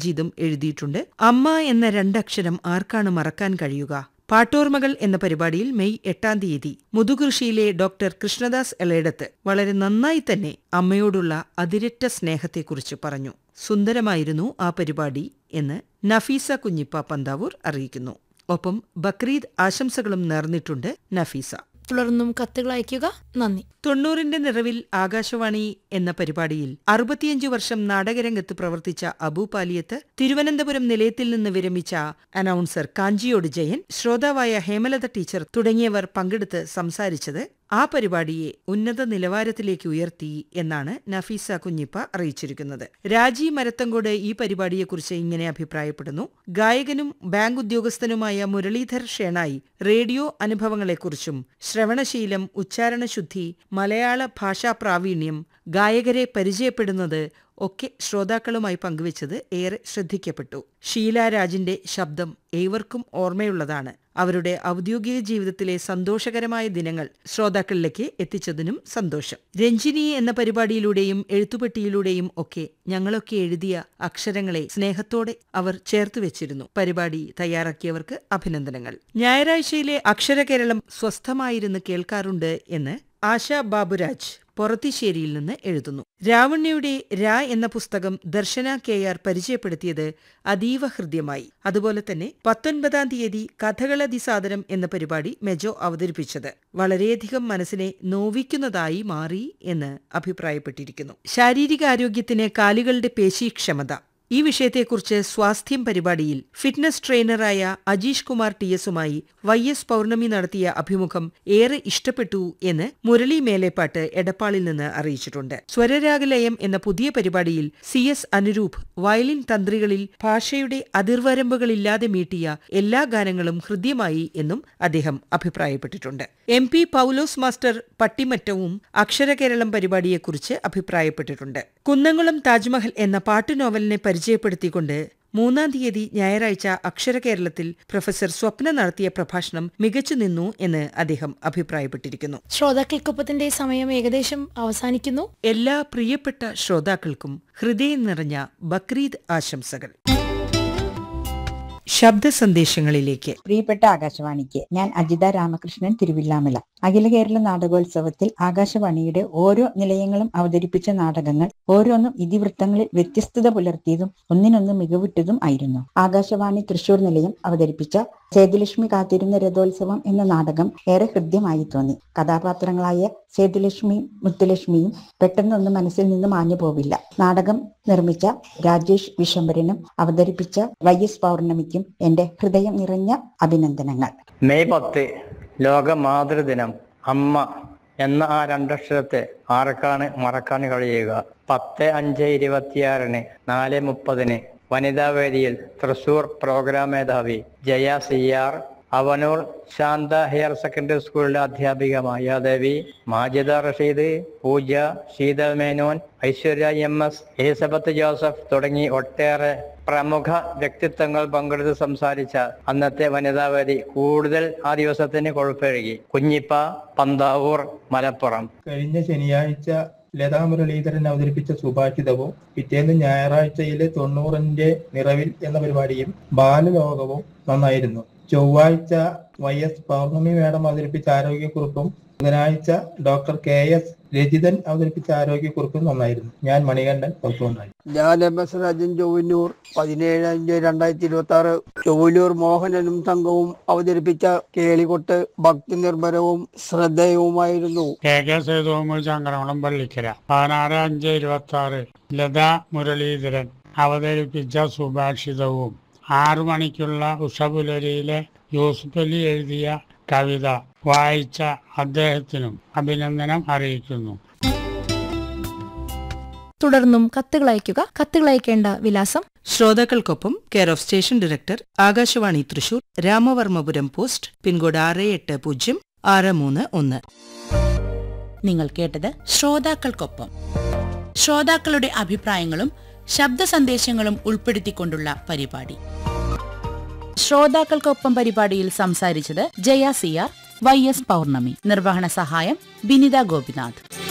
മജീദും എഴുതിയിട്ടുണ്ട് അമ്മ എന്ന രണ്ടക്ഷരം ആർക്കാണ് മറക്കാൻ കഴിയുക പാട്ടോർമകൾ എന്ന പരിപാടിയിൽ മെയ് എട്ടാം തീയതി മുതുകൃഷിയിലെ ഡോക്ടർ കൃഷ്ണദാസ് എളയിടത്ത് വളരെ നന്നായി തന്നെ അമ്മയോടുള്ള അതിരറ്റ സ്നേഹത്തെക്കുറിച്ച് പറഞ്ഞു സുന്ദരമായിരുന്നു ആ പരിപാടി എന്ന് നഫീസ കുഞ്ഞിപ്പ പന്താവൂർ അറിയിക്കുന്നു ഒപ്പം ബക്രീദ് ആശംസകളും നേർന്നിട്ടുണ്ട് നഫീസ തുടർന്നും കത്തുകൾ അയയ്ക്കുക നന്ദി തൊണ്ണൂറിന്റെ നിറവിൽ ആകാശവാണി എന്ന പരിപാടിയിൽ അറുപത്തിയഞ്ചു വർഷം നാടകരംഗത്ത് പ്രവർത്തിച്ച അബു പാലിയത്ത് തിരുവനന്തപുരം നിലയത്തിൽ നിന്ന് വിരമിച്ച അനൗൺസർ കാഞ്ചിയോട് ജയൻ ശ്രോതാവായ ഹേമലത ടീച്ചർ തുടങ്ങിയവർ പങ്കെടുത്ത് സംസാരിച്ചത് ആ പരിപാടിയെ ഉന്നത നിലവാരത്തിലേക്ക് ഉയർത്തി എന്നാണ് നഫീസ കുഞ്ഞിപ്പ അറിയിച്ചിരിക്കുന്നത് രാജി മരത്തങ്കോട് ഈ പരിപാടിയെക്കുറിച്ച് ഇങ്ങനെ അഭിപ്രായപ്പെടുന്നു ഗായകനും ബാങ്ക് ഉദ്യോഗസ്ഥനുമായ മുരളീധർ ഷേണായി റേഡിയോ അനുഭവങ്ങളെക്കുറിച്ചും ശ്രവണശീലം ഉച്ചാരണശുദ്ധി മലയാള ഭാഷാ പ്രാവീണ്യം ഗായകരെ പരിചയപ്പെടുന്നത് ഒക്കെ ശ്രോതാക്കളുമായി പങ്കുവച്ചത് ഏറെ ശ്രദ്ധിക്കപ്പെട്ടു ഷീല രാജിന്റെ ശബ്ദം ഏവർക്കും ഓർമ്മയുള്ളതാണ് അവരുടെ ഔദ്യോഗിക ജീവിതത്തിലെ സന്തോഷകരമായ ദിനങ്ങൾ ശ്രോതാക്കളിലേക്ക് എത്തിച്ചതിനും സന്തോഷം രഞ്ജിനി എന്ന പരിപാടിയിലൂടെയും എഴുത്തുപെട്ടിയിലൂടെയും ഒക്കെ ഞങ്ങളൊക്കെ എഴുതിയ അക്ഷരങ്ങളെ സ്നേഹത്തോടെ അവർ ചേർത്ത് വെച്ചിരുന്നു പരിപാടി തയ്യാറാക്കിയവർക്ക് അഭിനന്ദനങ്ങൾ ഞായറാഴ്ചയിലെ അക്ഷരകേരളം സ്വസ്ഥമായിരുന്ന് കേൾക്കാറുണ്ട് എന്ന് ആശ ബാബുരാജ് പൊറത്തിശ്ശേരിയിൽ നിന്ന് എഴുതുന്നു രാവണ്യയുടെ രാ എന്ന പുസ്തകം ദർശന കെ ആർ പരിചയപ്പെടുത്തിയത് അതീവ ഹൃദ്യമായി അതുപോലെ തന്നെ പത്തൊൻപതാം തീയതി കഥകളതിസാദരം എന്ന പരിപാടി മെജോ അവതരിപ്പിച്ചത് വളരെയധികം മനസ്സിനെ നോവിക്കുന്നതായി മാറി എന്ന് അഭിപ്രായപ്പെട്ടിരിക്കുന്നു ശാരീരികാരോഗ്യത്തിന് കാലുകളുടെ പേശീക്ഷമത ഈ വിഷയത്തെക്കുറിച്ച് സ്വാസ്ഥ്യം പരിപാടിയിൽ ഫിറ്റ്നസ് ട്രെയിനറായ അജീഷ് കുമാർ ടി എസുമായി വൈ എസ് പൗർണമി നടത്തിയ അഭിമുഖം ഏറെ ഇഷ്ടപ്പെട്ടു എന്ന് മുരളി മേലേപ്പാട്ട് എടപ്പാളിൽ നിന്ന് അറിയിച്ചിട്ടുണ്ട് സ്വരരാഗലയം എന്ന പുതിയ പരിപാടിയിൽ സി എസ് അനുരൂപ് വയലിൻ തന്ത്രികളിൽ ഭാഷയുടെ അതിർവരമ്പുകളില്ലാതെ മീട്ടിയ എല്ലാ ഗാനങ്ങളും ഹൃദ്യമായി എന്നും അദ്ദേഹം അഭിപ്രായപ്പെട്ടിട്ടുണ്ട് എം പി പൌലോസ് മാസ്റ്റർ പട്ടിമറ്റവും അക്ഷരകേരളം പരിപാടിയെക്കുറിച്ച് അഭിപ്രായപ്പെട്ടിട്ടുണ്ട് കുന്നംകുളം താജ്മഹൽ എന്ന പാട്ടു നോവലിനെ പരിചയപ്പെടുത്തിക്കൊണ്ട് മൂന്നാം തീയതി ഞായറാഴ്ച അക്ഷരകേരളത്തിൽ പ്രൊഫസർ സ്വപ്ന നടത്തിയ പ്രഭാഷണം മികച്ചു നിന്നു എന്ന് അദ്ദേഹം അഭിപ്രായപ്പെട്ടിരിക്കുന്നു ശ്രോതാക്കൾക്കൊപ്പത്തിന്റെ സമയം ഏകദേശം അവസാനിക്കുന്നു എല്ലാ പ്രിയപ്പെട്ട ശ്രോതാക്കൾക്കും ഹൃദയം നിറഞ്ഞ ബക്രീദ് ആശംസകൾ ശബ്ദ സന്ദേശങ്ങളിലേക്ക് പ്രിയപ്പെട്ട ആകാശവാണിക്ക് ഞാൻ അജിത രാമകൃഷ്ണൻ തിരുവില്ലാമല അഖില കേരള നാടകോത്സവത്തിൽ ആകാശവാണിയുടെ ഓരോ നിലയങ്ങളും അവതരിപ്പിച്ച നാടകങ്ങൾ ഓരോന്നും ഇതിവൃത്തങ്ങളിൽ വ്യത്യസ്തത പുലർത്തിയതും ഒന്നിനൊന്ന് മികവുറ്റതും ആയിരുന്നു ആകാശവാണി തൃശൂർ നിലയം അവതരിപ്പിച്ച സേതുലക്ഷ്മി കാത്തിരുന്ന രഥോത്സവം എന്ന നാടകം ഏറെ ഹൃദ്യമായി തോന്നി കഥാപാത്രങ്ങളായ സേതുലക്ഷ്മിയും മുത്തുലക്ഷ്മിയും പെട്ടെന്നൊന്നും മനസ്സിൽ നിന്ന് മാഞ്ഞു പോവില്ല നാടകം നിർമ്മിച്ച രാജേഷ് വിശംബരനും അവതരിപ്പിച്ച വൈ എസ് പൗർണമിക്കും എന്റെ ഹൃദയം നിറഞ്ഞ അഭിനന്ദനങ്ങൾ മെയ് പത്ത് ലോക മാതൃദിനം അമ്മ എന്ന ആ രണ്ടക്ഷരത്തെ ആർക്കാണ് മറക്കാൻ കഴിയുക പത്ത് അഞ്ച് ഇരുപത്തിയാറിന് നാല് മുപ്പതിന് വനിതാവേദിയിൽ തൃശൂർ പ്രോഗ്രാം മേധാവി Jaya C R Avanoor Shantha higher secondary സ്കൂളിലെ അധ്യാപിക Mayadevi Majida Rasheed Pooja Sheethal Menon Aishwarya M S Elizabeth Joseph തുടങ്ങി ഒട്ടേറെ പ്രമുഖ വ്യക്തിത്വങ്ങൾ പങ്കെടുത്ത് സംസാരിച്ച അന്നത്തെ വനിതാവേദി കൂടുതൽ ആ ദിവസത്തിന് കൊഴുപ്പെഴുകി കുഞ്ഞിപ്പ പന്താവൂർ മലപ്പുറം കഴിഞ്ഞ ശനിയാഴ്ച ലതാ മുരളീധരൻ അവതരിപ്പിച്ച സുഭാഷിതവും പിറ്റേന്ന് ഞായറാഴ്ചയിലെ തൊണ്ണൂറിന്റെ നിറവിൽ എന്ന പരിപാടിയും ബാലലോകവും നന്നായിരുന്നു ചൊവ്വാഴ്ച വൈ എസ് പൗർണമി മേഡം അവതരിപ്പിച്ച ആരോഗ്യക്കുറിപ്പും ബുധനാഴ്ച ഡോക്ടർ കെ എസ് രജിതൻ അവതരിപ്പിച്ച ആരോഗ്യക്കുറിപ്പും നന്നായിരുന്നു ഞാൻ മണികണ്ഠൻ പുറത്തുകൊണ്ടായി ഞാൻ എം എസ് രാജൻ ചൊവ്വന്നൂർ പതിനേഴ് അഞ്ച് രണ്ടായിരത്തി ഇരുപത്തി ആറ് ചൊവ്വന്നൂർ മോഹനനും സംഘവും അവതരിപ്പിച്ച കേളികൊട്ട് ഭക്തി നിർഭരവും ശ്രദ്ധേയവുമായിരുന്നു കെ കെ സേതുവമ്മ ചങ്കരകുളം പള്ളിക്കര പതിനാറ് അഞ്ച് ഇരുപത്തി ആറ് ലതാ മുരളീധരൻ അവതരിപ്പിച്ച സുഭാഷിതവും ആറു മണിക്കുള്ള ഉഷപുലരിയിലെ യൂസുഫ് അലി എഴുതിയ കവിത വായിച്ച അദ്ദേഹത്തിനും അഭിനന്ദനം അറിയിക്കുന്നു തുടർന്നും കത്തുകൾ അയയ്ക്കുക കത്തുകൾ അയക്കേണ്ട വിലാസം ശ്രോതാക്കൾക്കൊപ്പം care of station director Akashvani Thrissur Ramavarmapuram post pincode ആറ് എട്ട് പൂജ്യം ആറ് മൂന്ന് ഒന്ന് നിങ്ങൾ കേട്ടത് ശ്രോതാക്കൾക്കൊപ്പം ശ്രോതാക്കളുടെ അഭിപ്രായങ്ങളും ശബ്ദ സന്ദേശങ്ങളും ഉൾപ്പെടുത്തിക്കൊണ്ടുള്ള പരിപാടി ശ്രോതാക്കൾക്കൊപ്പം പരിപാടിയിൽ സംസാരിച്ചത് Jaya C R Y S Pournami നിർവഹണ സഹായം ബിനിത ഗോപിനാഥ്